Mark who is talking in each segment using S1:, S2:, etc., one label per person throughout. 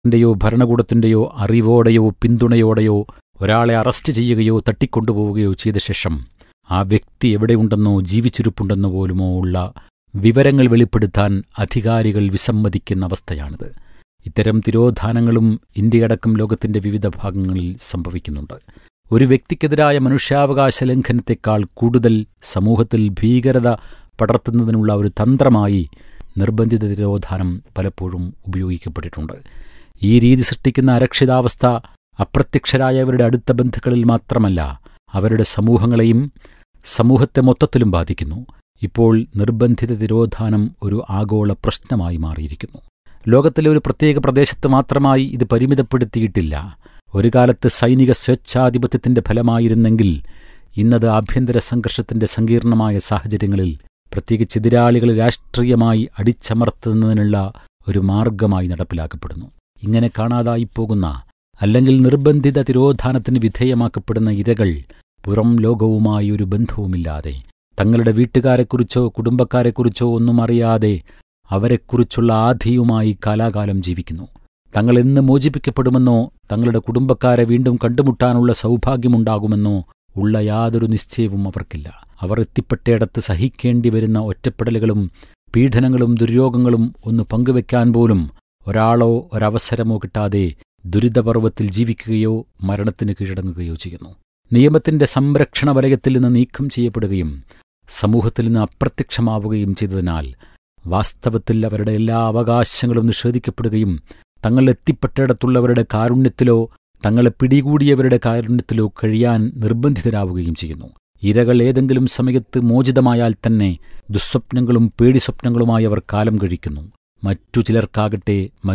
S1: ന്റെയോ ഭരണകൂടത്തിന്റെയോ അറിവോടെയോ പിന്തുണയോടെയോ ഒരാളെ അറസ്റ്റ് ചെയ്യുകയോ തട്ടിക്കൊണ്ടുപോവുകയോ ചെയ്ത ശേഷം ആ വ്യക്തി എവിടെയുണ്ടെന്നോ ജീവിച്ചിരിപ്പുണ്ടെന്നോ പോലുമോ ഉള്ള വിവരങ്ങൾ വെളിപ്പെടുത്താൻ അധികാരികൾ വിസമ്മതിക്കുന്ന അവസ്ഥയാണിത് ഇത്തരം തിരോധാനങ്ങളും ഇന്ത്യയടക്കം ലോകത്തിന്റെ വിവിധ ഭാഗങ്ങളിൽ സംഭവിക്കുന്നുണ്ട് ഒരു വ്യക്തിക്കെതിരായ മനുഷ്യാവകാശ ലംഘനത്തെക്കാൾ കൂടുതൽ സമൂഹത്തിൽ ഭീകരത പടർത്തുന്നതിനുള്ള ഒരു തന്ത്രമായി നിർബന്ധിത തിരോധാനം പലപ്പോഴും ഉപയോഗിക്കപ്പെട്ടിട്ടുണ്ട് ഈ രീതി സൃഷ്ടിക്കുന്ന അരക്ഷിതാവസ്ഥ അപ്രത്യക്ഷരായവരുടെ അടുത്ത ബന്ധുക്കളിൽ മാത്രമല്ല അവരുടെ സമൂഹങ്ങളെയും സമൂഹത്തെ മൊത്തത്തിലും ബാധിക്കുന്നു ഇപ്പോൾ നിർബന്ധിത തിരോധാനം ഒരു ആഗോള പ്രശ്നമായി മാറിയിരിക്കുന്നു ലോകത്തിലെ ഒരു പ്രത്യേക പ്രദേശത്ത് മാത്രമായി ഇത് പരിമിതപ്പെടുത്തിയിട്ടില്ല ഒരു കാലത്ത് സൈനിക സ്വേച്ഛാധിപത്യത്തിന്റെ ഫലമായിരുന്നെങ്കിൽ ഇന്നത് ആഭ്യന്തര സംഘർഷത്തിന്റെ സങ്കീർണമായ സാഹചര്യങ്ങളിൽ പ്രത്യേകിച്ച് എതിരാളികളെ രാഷ്ട്രീയമായി അടിച്ചമർത്തുന്നതിനുള്ള ഒരു മാർഗമായി നടപ്പിലാക്കപ്പെടുന്നു ഇങ്ങനെ കാണാതായിപ്പോകുന്ന അല്ലെങ്കിൽ നിർബന്ധിത തിരോധാനത്തിന് വിധേയമാക്കപ്പെടുന്ന ഇരകൾ പുറം ലോകവുമായി ഒരു ബന്ധവുമില്ലാതെ തങ്ങളുടെ വീട്ടുകാരെക്കുറിച്ചോ കുടുംബക്കാരെക്കുറിച്ചോ ഒന്നും അറിയാതെ അവരെക്കുറിച്ചുള്ള ആധിയുമായി കാലാകാലം ജീവിക്കുന്നു തങ്ങൾ എന്ന് മോചിപ്പിക്കപ്പെടുമെന്നോ തങ്ങളുടെ കുടുംബക്കാരെ വീണ്ടും കണ്ടുമുട്ടാനുള്ള സൗഭാഗ്യമുണ്ടാകുമെന്നോ ഉള്ള യാതൊരു നിശ്ചയവും അവർക്കില്ല അവർ എത്തിപ്പെട്ടയിടത്ത് സഹിക്കേണ്ടി വരുന്ന ഒറ്റപ്പെടലുകളും പീഡനങ്ങളും ദുര്യോഗങ്ങളും ഒന്ന് പങ്കുവെക്കാൻ പോലും ഒരാളോ ഒരവസരമോ കിട്ടാതെ ദുരിതപർവ്വത്തിൽ ജീവിക്കുകയോ മരണത്തിന് കീഴടങ്ങുകയോ ചെയ്യുന്നു നിയമത്തിന്റെ സംരക്ഷണ വലയത്തിൽ നിന്ന് നീക്കം ചെയ്യപ്പെടുകയും സമൂഹത്തിൽ നിന്ന് അപ്രത്യക്ഷമാവുകയും ചെയ്തതിനാൽ വാസ്തവത്തിൽ അവരുടെ എല്ലാ അവകാശങ്ങളും നിഷേധിക്കപ്പെടുകയും തങ്ങൾ എത്തിപ്പെട്ടിടത്തുള്ളവരുടെ കാരുണ്യത്തിലോ തങ്ങളെ പിടികൂടിയവരുടെ കാരുണ്യത്തിലോ കഴിയാൻ നിർബന്ധിതരാവുകയും ചെയ്യുന്നു ഇരകൾ ഏതെങ്കിലും സമയത്ത് മോചിതമായാൽ തന്നെ ദുസ്വപ്നങ്ങളും പേടിസ്വപ്നങ്ങളുമായി അവർ കാലം കഴിക്കുന്നു മറ്റു ചിലർക്കാകട്ടെ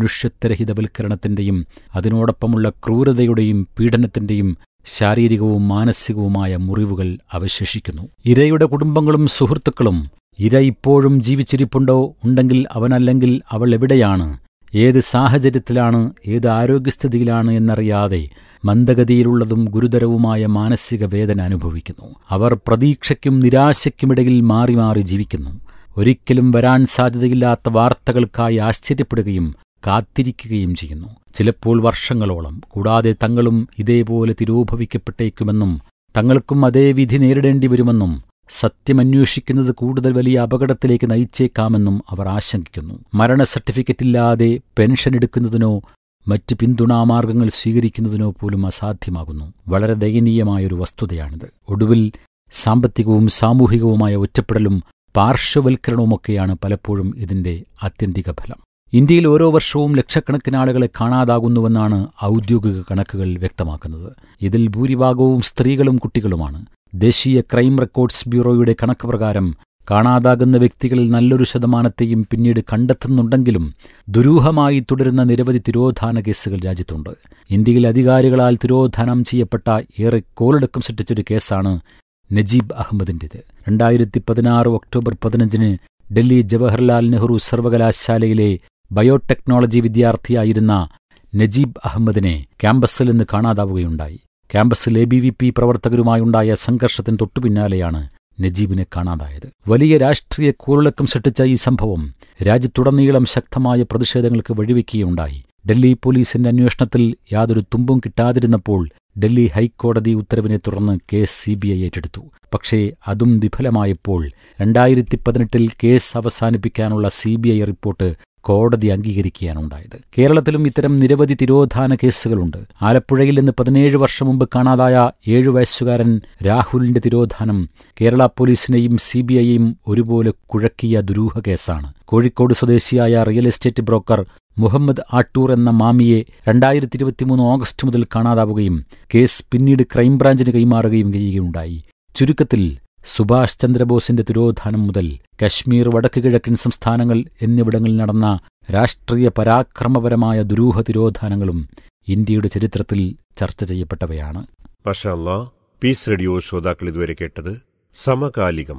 S1: മനുഷ്യത്വരഹിതവൽക്കരണത്തിന്റെയും അതിനോടൊപ്പമുള്ള ക്രൂരതയുടെയും പീഡനത്തിന്റെയും ശാരീരികവും മാനസികവുമായ മുറിവുകൾ അവശേഷിക്കുന്നു ഇരയുടെ കുടുംബങ്ങളും സുഹൃത്തുക്കളും ഇര ഇപ്പോഴും ജീവിച്ചിരിപ്പുണ്ടോ ഉണ്ടെങ്കിൽ അവനല്ലെങ്കിൽ അവൾ എവിടെയാണ് ഏത് സാഹചര്യത്തിലാണ് ഏത് ആരോഗ്യസ്ഥിതിയിലാണ് എന്നറിയാതെ മന്ദഗതിയിലുള്ളതും ഗുരുതരവുമായ മാനസിക വേദന അനുഭവിക്കുന്നു അവർ പ്രതീക്ഷയ്ക്കും നിരാശയ്ക്കുമിടയിൽ മാറി മാറി ജീവിക്കുന്നു ഒരിക്കലും വരാൻ സാധ്യതയില്ലാത്ത വാർത്തകൾക്കായി ആശ്ചര്യപ്പെടുകയും കാത്തിരിക്കുകയും ചെയ്യുന്നു ചിലപ്പോൾ വർഷങ്ങളോളം കൂടാതെ തങ്ങളും ഇതേപോലെ തിരോഭവിക്കപ്പെട്ടേക്കുമെന്നും തങ്ങൾക്കും അതേ വിധി നേരിടേണ്ടി വരുമെന്നും സത്യമന്വേഷിക്കുന്നത് കൂടുതൽ വലിയ അപകടത്തിലേക്ക് നയിച്ചേക്കാമെന്നും അവർ ആശങ്കിക്കുന്നു മരണ സർട്ടിഫിക്കറ്റില്ലാതെ പെൻഷൻ എടുക്കുന്നതിനോ മറ്റ് പിന്തുണാമാർഗങ്ങൾ സ്വീകരിക്കുന്നതിനോ പോലും അസാധ്യമാകുന്നു വളരെ ദയനീയമായൊരു വസ്തുതയാണിത് ഒടുവിൽ സാമ്പത്തികവും സാമൂഹികവുമായ ഒറ്റപ്പെടലും പാർശ്വവൽക്കരണവുമൊക്കെയാണ് പലപ്പോഴും ഇതിന്റെ ആത്യന്തിക ഫലം ഇന്ത്യയിൽ ഓരോ വർഷവും ലക്ഷക്കണക്കിന് ആളുകളെ കാണാതാകുന്നുവെന്നാണ് ഔദ്യോഗിക കണക്കുകൾ വ്യക്തമാക്കുന്നത് ഇതിൽ ഭൂരിഭാഗവും സ്ത്രീകളും കുട്ടികളുമാണ് ദേശീയ ക്രൈം റെക്കോർഡ്സ് ബ്യൂറോയുടെ കണക്ക് പ്രകാരം കാണാതാകുന്ന വ്യക്തികളിൽ നല്ലൊരു ശതമാനത്തെയും പിന്നീട് കണ്ടെത്തുന്നുണ്ടെങ്കിലും ദുരൂഹമായി തുടരുന്ന നിരവധി തിരോധാന കേസുകൾ രാജ്യത്തുണ്ട് ഇന്ത്യയിൽ അധികാരികളാൽ തിരോധാനം ചെയ്യപ്പെട്ട ഏറെ കോലടക്കം സൃഷ്ടിച്ചൊരു കേസാണ് നജീബ് അഹമ്മദിന്റേത് രണ്ടായിരത്തി പതിനാറ് ഒക്ടോബർ പതിനഞ്ചിന് ഡൽഹി ജവഹർലാൽ നെഹ്റു സർവകലാശാലയിലെ ബയോടെക്നോളജി വിദ്യാർത്ഥിയായിരുന്ന നജീബ് അഹമ്മദിനെ ക്യാമ്പസിൽ നിന്ന് കാണാതാവുകയുണ്ടായി ക്യാമ്പസിൽ എ ബി വി പി പ്രവർത്തകരുമായുണ്ടായ സംഘർഷത്തിന് തൊട്ടുപിന്നാലെയാണ് നജീബിനെ കാണാതായത് വലിയ രാഷ്ട്രീയ കൂറിളക്കം സൃഷ്ടിച്ച ഈ സംഭവം രാജ്യത്തുടനീളം ശക്തമായ പ്രതിഷേധങ്ങൾക്ക് വഴിവെക്കുകയുണ്ടായി ഡൽഹി പോലീസിന്റെ അന്വേഷണത്തിൽ യാതൊരു തുമ്പും കിട്ടാതിരുന്നപ്പോൾ ഡൽഹി ഹൈക്കോടതി ഉത്തരവിനെ തുടർന്ന് കേസ് സി ബി ഐ ഏറ്റെടുത്തു പക്ഷേ അതും വിഫലമായപ്പോൾ രണ്ടായിരത്തി പതിനെട്ടിൽ കേസ് അവസാനിപ്പിക്കാനുള്ള സി ബി ഐ റിപ്പോർട്ട് കോടതി അംഗീകരിക്കുകയാണുണ്ടായത് കേരളത്തിലും ഇത്തരം നിരവധി തിരോധാന കേസുകളുണ്ട് ആലപ്പുഴയിൽ നിന്ന് പതിനേഴ് വർഷം മുമ്പ് കാണാതായ ഏഴു വയസ്സുകാരൻ രാഹുലിന്റെ തിരോധാനം കേരള പോലീസിനെയും സി ബി ഐയും ഒരുപോലെ കുഴക്കിയ ദുരൂഹ കേസാണ് കോഴിക്കോട് സ്വദേശിയായ real estate broker Muhammad Attur എന്ന മാമിയെ രണ്ടായിരത്തി ഇരുപത്തിമൂന്ന് ഓഗസ്റ്റ് മുതൽ കാണാതാവുകയും കേസ് പിന്നീട് ക്രൈംബ്രാഞ്ചിന് കൈമാറുകയും ചെയ്യുകയുണ്ടായി ചുരുക്കത്തിൽ സുഭാഷ് ചന്ദ്രബോസിന്റെ തിരോധാനം മുതൽ കശ്മീർ വടക്ക് കിഴക്കൻ സംസ്ഥാനങ്ങൾ എന്നിവിടങ്ങളിൽ നടന്ന രാഷ്ട്രീയ പരാക്രമപരമായ ദുരൂഹ തിരോധാനങ്ങളും ഇന്ത്യയുടെ ചരിത്രത്തിൽ ചർച്ച ചെയ്യപ്പെട്ടവയാണ്
S2: മഷാല്ലാ പീസ് റേഡിയോ ശ്രോതാക്കൾ ഇതുവരെ കേട്ടത് സമകാലികം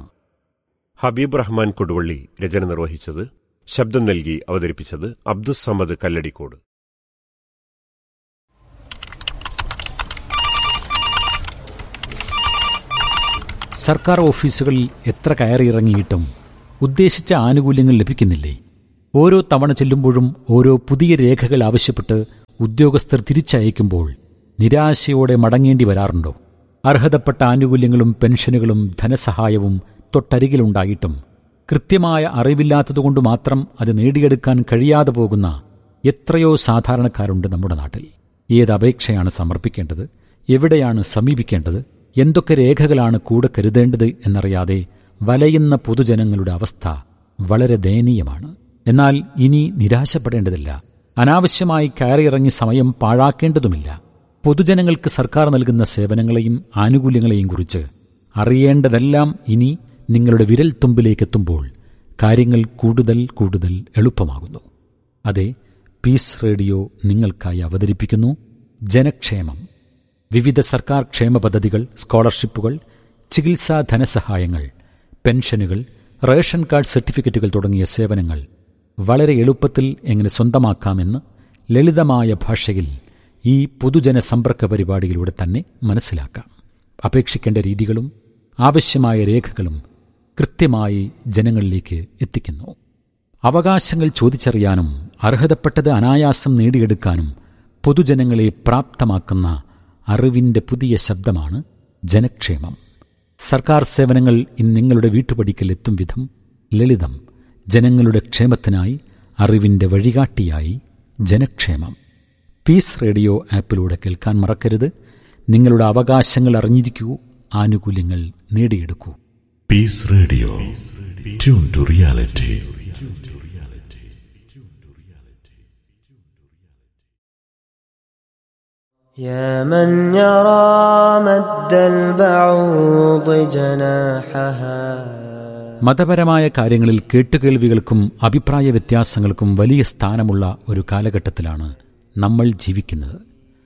S2: ഹബീബ് റഹ്മാൻ കൊടുവള്ളി രചന നിർവഹിച്ചത് ശബ്ദം നൽകി അവതരിപ്പിച്ചത് അബ്ദുസമദ് കല്ലടിക്കോട്
S1: സർക്കാർ ഓഫീസുകളിൽ എത്ര കയറിയിറങ്ങിയിട്ടും ഉദ്ദേശിച്ച ആനുകൂല്യങ്ങൾ ലഭിക്കുന്നില്ലേ ഓരോ തവണ ചെല്ലുമ്പോഴും ഓരോ പുതിയ രേഖകൾ ആവശ്യപ്പെട്ട് ഉദ്യോഗസ്ഥർ തിരിച്ചയക്കുമ്പോൾ നിരാശയോടെ മടങ്ങേണ്ടി വരാറുണ്ടോ അർഹതപ്പെട്ട ആനുകൂല്യങ്ങളും പെൻഷനുകളും ധനസഹായവും തൊട്ടരികിലുണ്ടായിട്ടും കൃത്യമായ അറിവില്ലാത്തതുകൊണ്ട് മാത്രം അത് നേടിയെടുക്കാൻ കഴിയാതെ പോകുന്ന എത്രയോ സാധാരണക്കാരുണ്ട് നമ്മുടെ നാട്ടിൽ ഏത് അപേക്ഷയാണ് സമർപ്പിക്കേണ്ടത് എവിടെയാണ് സമീപിക്കേണ്ടത് എന്തൊക്കെ രേഖകളാണ് കൂടെ കരുതേണ്ടത് എന്നറിയാതെ വലയുന്ന പൊതുജനങ്ങളുടെ അവസ്ഥ വളരെ ദയനീയമാണ് എന്നാൽ ഇനി നിരാശപ്പെടേണ്ടതില്ല അനാവശ്യമായി കയറിയിറങ്ങി സമയം പാഴാക്കേണ്ടതുമില്ല പൊതുജനങ്ങൾക്ക് സർക്കാർ നൽകുന്ന സേവനങ്ങളെയും ആനുകൂല്യങ്ങളെയും കുറിച്ച് അറിയേണ്ടതെല്ലാം ഇനി നിങ്ങളുടെ വിരൽ തുമ്പിലേക്കെത്തുമ്പോൾ കാര്യങ്ങൾ കൂടുതൽ കൂടുതൽ എളുപ്പമാകുന്നു അതെ പീസ് റേഡിയോ നിങ്ങൾക്കായി അവതരിപ്പിക്കുന്നു ജനക്ഷേമം വിവിധ സർക്കാർ ക്ഷേമ പദ്ധതികൾ സ്കോളർഷിപ്പുകൾ ചികിത്സാ ധനസഹായങ്ങൾ പെൻഷനുകൾ റേഷൻ കാർഡ് സർട്ടിഫിക്കറ്റുകൾ തുടങ്ങിയ സേവനങ്ങൾ വളരെ എളുപ്പത്തിൽ എങ്ങനെ സ്വന്തമാക്കാമെന്ന് ലളിതമായ ഭാഷയിൽ ഈ പൊതുജന സമ്പർക്ക പരിപാടിയിലൂടെ തന്നെ മനസ്സിലാക്കാം അപേക്ഷിക്കേണ്ട രീതികളും ആവശ്യമായ രേഖകളും കൃത്യമായി ജനങ്ങളിലേക്ക് എത്തിക്കുന്നു അവകാശങ്ങൾ ചോദിച്ചറിയാനും അർഹതപ്പെട്ടത് അനായാസം നേടിയെടുക്കാനും പൊതുജനങ്ങളെ പ്രാപ്തമാക്കുന്ന അറിവിന്റെ പുതിയ ശബ്ദമാണ് ജനക്ഷേമം സർക്കാർ സേവനങ്ങൾ ഇന്ന് നിങ്ങളുടെ വീട്ടുപടിക്കൽ എത്തും വിധം ലളിതം ജനങ്ങളുടെ ക്ഷേമത്തിനായി അറിവിന്റെ വഴികാട്ടിയായി ജനക്ഷേമം പീസ് റേഡിയോ ആപ്പിലൂടെ കേൾക്കാൻ മറക്കരുത് നിങ്ങളുടെ അവകാശങ്ങൾ അറിഞ്ഞിരിക്കൂ ആനുകൂല്യങ്ങൾ നേടിയെടുക്കൂ
S3: Peace Radio. Tune to reality.
S4: يا من يرى مد البعوض جناحها
S1: മതപരമായ കാര്യങ്ങളിൽ കേട്ടുകേൾവികൾക്കും അഭിപ്രായ വ്യത്യാസങ്ങൾക്കും വലിയ സ്ഥാനമുള്ള ഒരു കാലഘട്ടത്തിലാണ് നമ്മൾ ജീവിക്കുന്നത്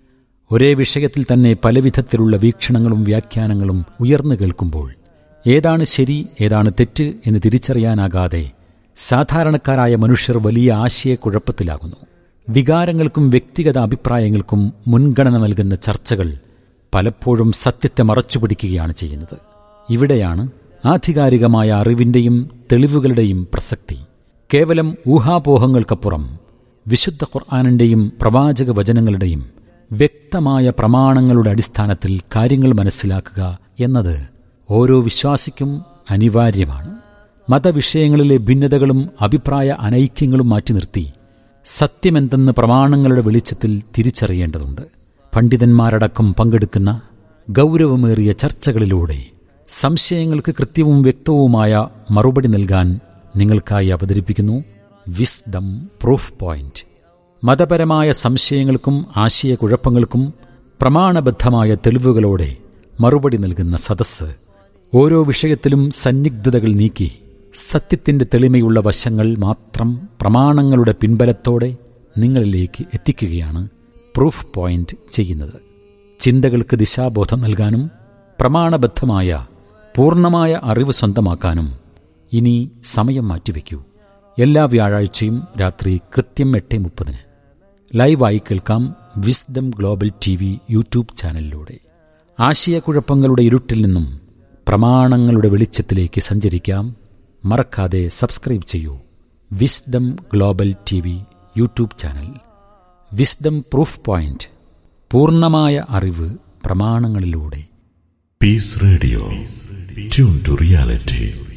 S1: ഒരേ വിഷയത്തിൽ തന്നെ പലവിധത്തിലുള്ള വീക്ഷണങ്ങളും വ്യാഖ്യാനങ്ങളും ഉയർന്നു കേൾക്കുമ്പോൾ ഏതാണ് ശരി ഏതാണ് തെറ്റ് എന്ന് തിരിച്ചറിയാനാകാതെ സാധാരണക്കാരായ മനുഷ്യർ വലിയ ആശയക്കുഴപ്പത്തിലാകുന്നു വികാരങ്ങൾക്കും വ്യക്തിഗത അഭിപ്രായങ്ങൾക്കും മുൻഗണന നൽകുന്ന ചർച്ചകൾ പലപ്പോഴും സത്യത്തെ മറച്ചുപിടിക്കുകയാണ് ചെയ്യുന്നത് ഇവിടെയാണ് ആധികാരികമായ അറിവിന്റെയും തെളിവുകളുടെയും പ്രസക്തി കേവലം ഊഹാപോഹങ്ങൾക്കപ്പുറം വിശുദ്ധ ഖുർആാനിന്റെയും പ്രവാചക വചനങ്ങളുടെയും വ്യക്തമായ പ്രമാണങ്ങളുടെ അടിസ്ഥാനത്തിൽ കാര്യങ്ങൾ മനസ്സിലാക്കുക എന്നത് ഓരോ വിശ്വാസിക്കും അനിവാര്യമാണ് മതവിഷയങ്ങളിലെ ഭിന്നതകളും അഭിപ്രായ അനൈക്യങ്ങളും മാറ്റി നിർത്തി സത്യമെന്തെന്ന് പ്രമാണങ്ങളുടെ വെളിച്ചത്തിൽ തിരിച്ചറിയേണ്ടതുണ്ട് പണ്ഡിതന്മാരടക്കം പങ്കെടുക്കുന്ന ഗൗരവമേറിയ ചർച്ചകളിലൂടെ സംശയങ്ങൾക്ക് കൃത്യവും വ്യക്തവുമായ മറുപടി നൽകാൻ നിങ്ങൾക്കായി അവതരിപ്പിക്കുന്നു വിസ്ഡം പ്രൂഫ് പോയിന്റ് മതപരമായ സംശയങ്ങൾക്കും ആശയക്കുഴപ്പങ്ങൾക്കും പ്രമാണബദ്ധമായ തെളിവുകളോടെ മറുപടി നൽകുന്ന സദസ്സ് ഓരോ വിഷയത്തിലും സന്നിഗ്ധതകൾ നീക്കി സത്യത്തിന്റെ തെളിമയുള്ള വശങ്ങൾ മാത്രം പ്രമാണങ്ങളുടെ പിൻബലത്തോടെ നിങ്ങളിലേക്ക് എത്തിക്കുകയാണ് പ്രൂഫ് പോയിന്റ് ചെയ്യുന്നത് ചിന്തകൾക്ക് ദിശാബോധം നൽകാനും പ്രമാണബദ്ധമായ പൂർണ്ണമായ അറിവ് സ്വന്തമാക്കാനും ഇനി സമയം മാറ്റിവെക്കൂ എല്ലാ വ്യാഴാഴ്ചയും രാത്രി കൃത്യം എട്ട് മുപ്പതിന് ലൈവായി കേൾക്കാം wisdom global T V YouTube ചാനലിലൂടെ ആശയക്കുഴപ്പങ്ങളുടെ ഇരുട്ടിൽ നിന്നും പ്രമാണങ്ങളുടെ വെളിച്ചത്തിലേക്ക് സഞ്ചരിക്കാം മറക്കാതെ സബ്സ്ക്രൈബ് ചെയ്യൂ wisdom global T V YouTube channel wisdom proof point പൂർണ്ണമായ അറിവ് പ്രമാണങ്ങളിലൂടെ
S3: Peace Radio. Tune to reality.